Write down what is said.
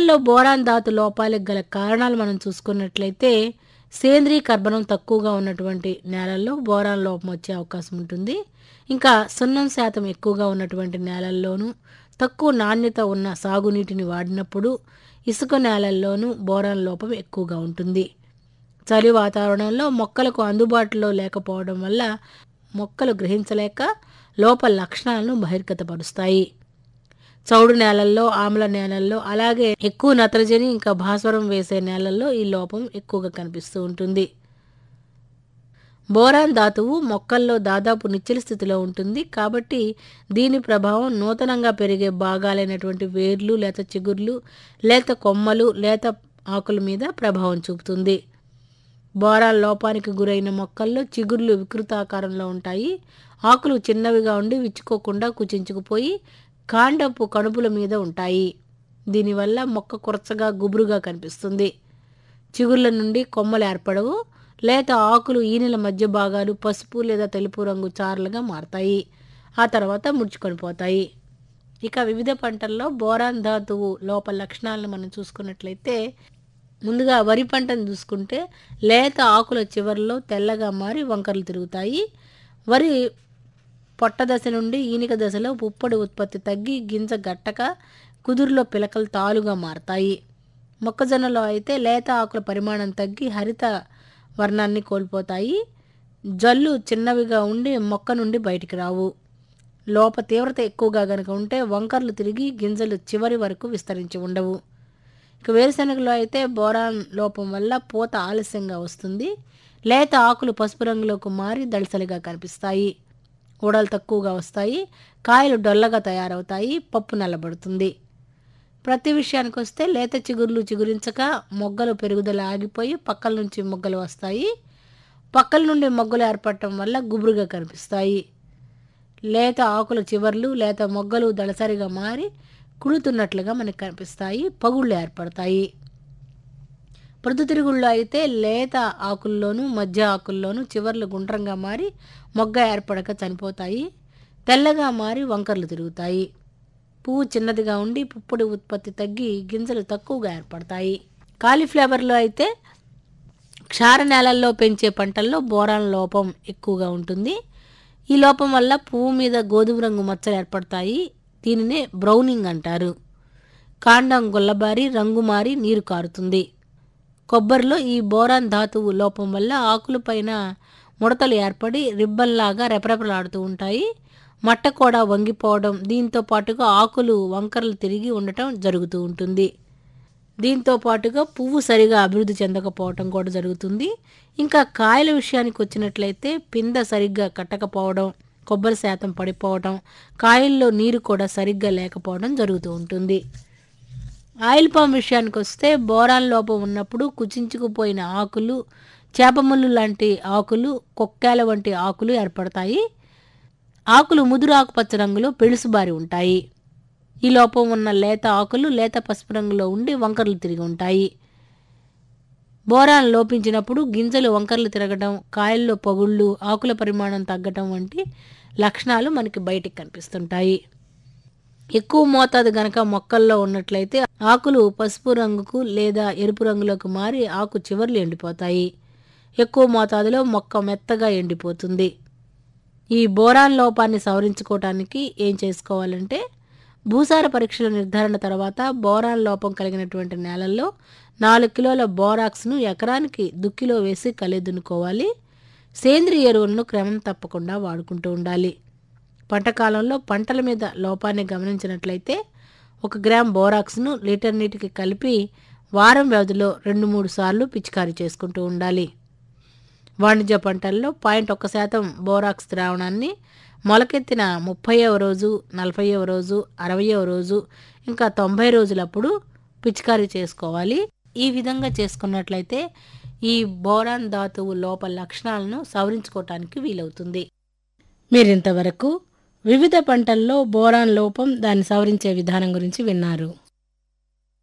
పంటల్లో బోరాన్ ధాతు లోపాలకు గల కారణాలు మనం చూసుకున్నట్లయితే సేంద్రీయ కర్బనం తక్కువగా ఉన్నటువంటి నేలల్లో బోరాన్ లోపం వచ్చే అవకాశం ఉంటుంది ఇంకా సున్నం శాతం ఎక్కువగా ఉన్నటువంటి నేలల్లోనూ తక్కువ నాణ్యత ఉన్న సాగునీటిని వాడినప్పుడు ఇసుక నేలల్లోనూ బోరాన్ లోపం ఎక్కువగా ఉంటుంది చలి వాతావరణంలో మొక్కలకు అందుబాటులో లేకపోవడం వల్ల మొక్కలు గ్రహించలేక లోప లక్షణాలను బహిర్గతపరుస్తాయి చౌడు నేలల్లో ఆమ్ల నేలల్లో అలాగే ఎక్కువ నత్రజని ఇంకా భాస్వరం వేసే నేలల్లో ఈ లోపం ఎక్కువగా కనిపిస్తూ ఉంటుంది బోరాన్ ధాతువు మొక్కల్లో దాదాపు నిశ్చల స్థితిలో ఉంటుంది కాబట్టి దీని ప్రభావం నూతనంగా పెరిగే భాగాలైనటువంటి వేర్లు లేత చిగుర్లు లేత కొమ్మలు లేత ఆకుల మీద ప్రభావం చూపుతుంది బోరాన్ లోపానికి గురైన మొక్కల్లో చిగుర్లు వికృతాకారంలో ఉంటాయి ఆకులు చిన్నవిగా ఉండి విచ్చుకోకుండా కుచించుకుపోయి కాండపు కణుపుల మీద ఉంటాయి దీనివల్ల మొక్క కురచగా గుబురుగా కనిపిస్తుంది చిగుర్ల నుండి కొమ్మలు ఏర్పడవు లేత ఆకులు ఈనెల మధ్య భాగాలు పసుపు లేదా తెలుపు రంగు చారలుగా మారతాయి ఆ తర్వాత ముడుచుకొని పోతాయి ఇక వివిధ పంటల్లో బోరాన్ ధాతువు లోప లక్షణాలను మనం చూసుకున్నట్లయితే ముందుగా వరి పంటను చూసుకుంటే లేత ఆకుల చివరిలో తెల్లగా మారి వంకరలు తిరుగుతాయి వరి పొట్ట దశ నుండి ఈనిక దశలో పుప్పొడి ఉత్పత్తి తగ్గి గింజ గట్టక కుదురులో పిలకలు తాలుగా మారతాయి మొక్కజొన్నలో అయితే లేత ఆకుల పరిమాణం తగ్గి హరిత వర్ణాన్ని కోల్పోతాయి జల్లు చిన్నవిగా ఉండి మొక్క నుండి బయటికి రావు లోప తీవ్రత ఎక్కువగా గనుక ఉంటే వంకర్లు తిరిగి గింజలు చివరి వరకు విస్తరించి ఉండవు ఇక వేరుశనగలో అయితే బోరాన్ లోపం వల్ల పూత ఆలస్యంగా వస్తుంది లేత ఆకులు పసుపు రంగులోకి మారి దళసలిగా కనిపిస్తాయి ఊడలు తక్కువగా వస్తాయి కాయలు డొల్లగా తయారవుతాయి పప్పు నల్లబడుతుంది ప్రతి విషయానికి వస్తే లేత చిగుర్లు చిగురించక మొగ్గలు పెరుగుదల ఆగిపోయి పక్కల నుంచి మొగ్గలు వస్తాయి పక్కల నుండి మొగ్గలు ఏర్పడటం వల్ల గుబురుగా కనిపిస్తాయి లేత ఆకుల చివర్లు లేత మొగ్గలు దళసరిగా మారి కుడుతున్నట్లుగా మనకు కనిపిస్తాయి పగుళ్ళు ఏర్పడతాయి ప్రొద్దుతిరుగుళ్ళు అయితే లేత ఆకుల్లోనూ మధ్య ఆకుల్లోనూ చివర్లు గుండ్రంగా మారి మొగ్గ ఏర్పడక చనిపోతాయి తెల్లగా మారి వంకర్లు తిరుగుతాయి పువ్వు చిన్నదిగా ఉండి పుప్పొడి ఉత్పత్తి తగ్గి గింజలు తక్కువగా ఏర్పడతాయి కాలీఫ్లవర్లో అయితే క్షార నేలల్లో పెంచే పంటల్లో బోరాన్ లోపం ఎక్కువగా ఉంటుంది ఈ లోపం వల్ల పువ్వు మీద గోధుమ రంగు మచ్చలు ఏర్పడతాయి దీనినే బ్రౌనింగ్ అంటారు కాండం గుల్లబారి రంగు మారి నీరు కారుతుంది కొబ్బరిలో ఈ బోరాన్ ధాతువు లోపం వల్ల ఆకులపైన ముడతలు ఏర్పడి రిబ్బన్లాగా రెపరెపలాడుతూ ఉంటాయి మట్ట కూడా వంగిపోవడం దీంతో పాటుగా ఆకులు వంకరలు తిరిగి ఉండటం జరుగుతూ ఉంటుంది దీంతో పాటుగా పువ్వు సరిగా అభివృద్ధి చెందకపోవటం కూడా జరుగుతుంది ఇంకా కాయల విషయానికి వచ్చినట్లయితే పింద సరిగ్గా కట్టకపోవడం కొబ్బరి శాతం పడిపోవడం కాయల్లో నీరు కూడా సరిగ్గా లేకపోవడం జరుగుతూ ఉంటుంది ఆయిల్ పామ్ విషయానికి వస్తే బోరాన్ లోపం ఉన్నప్పుడు కుచించుకుపోయిన ఆకులు చేపముళ్ళు లాంటి ఆకులు కొక్కాల వంటి ఆకులు ఏర్పడతాయి ఆకులు ముదురు ఆకుపచ్చ రంగులో పెళుసుబారి ఉంటాయి ఈ లోపం ఉన్న లేత ఆకులు లేత పసుపు రంగులో ఉండి వంకర్లు తిరిగి ఉంటాయి బోరాన్ లోపించినప్పుడు గింజలు వంకర్లు తిరగడం కాయల్లో పగుళ్ళు ఆకుల పరిమాణం తగ్గటం వంటి లక్షణాలు మనకి బయటికి కనిపిస్తుంటాయి ఎక్కువ మోతాదు గనక మొక్కల్లో ఉన్నట్లయితే ఆకులు పసుపు రంగుకు లేదా ఎరుపు రంగులోకి మారి ఆకు చివర్లు ఎండిపోతాయి ఎక్కువ మోతాదులో మొక్క మెత్తగా ఎండిపోతుంది ఈ బోరాన్ లోపాన్ని సవరించుకోవటానికి ఏం చేసుకోవాలంటే భూసార పరీక్షల నిర్ధారణ తర్వాత బోరాన్ లోపం కలిగినటువంటి నేలల్లో నాలుగు కిలోల బోరాక్స్ను ఎకరానికి దుక్కిలో వేసి కలిదునుకోవాలి సేంద్రియ ఎరువులను క్రమం తప్పకుండా వాడుకుంటూ ఉండాలి పంట కాలంలో పంటల మీద లోపాన్ని గమనించినట్లయితే ఒక గ్రామ్ బోరాక్స్ను లీటర్ నీటికి కలిపి వారం వ్యవధిలో రెండు మూడు సార్లు పిచికారీ చేసుకుంటూ ఉండాలి వాణిజ్య పంటల్లో పాయింట్ ఒక్క శాతం బోరాక్స్ ద్రావణాన్ని మొలకెత్తిన ముప్పైవ రోజు నలభైవ రోజు అరవయవ రోజు ఇంకా తొంభై రోజులప్పుడు పిచికారీ చేసుకోవాలి ఈ విధంగా చేసుకున్నట్లయితే ఈ బోరాన్ ధాతువు లోప లక్షణాలను సవరించుకోవటానికి వీలవుతుంది మీరింతవరకు వివిధ పంటల్లో బోరాన్ లోపం దాన్ని సవరించే విధానం గురించి విన్నారు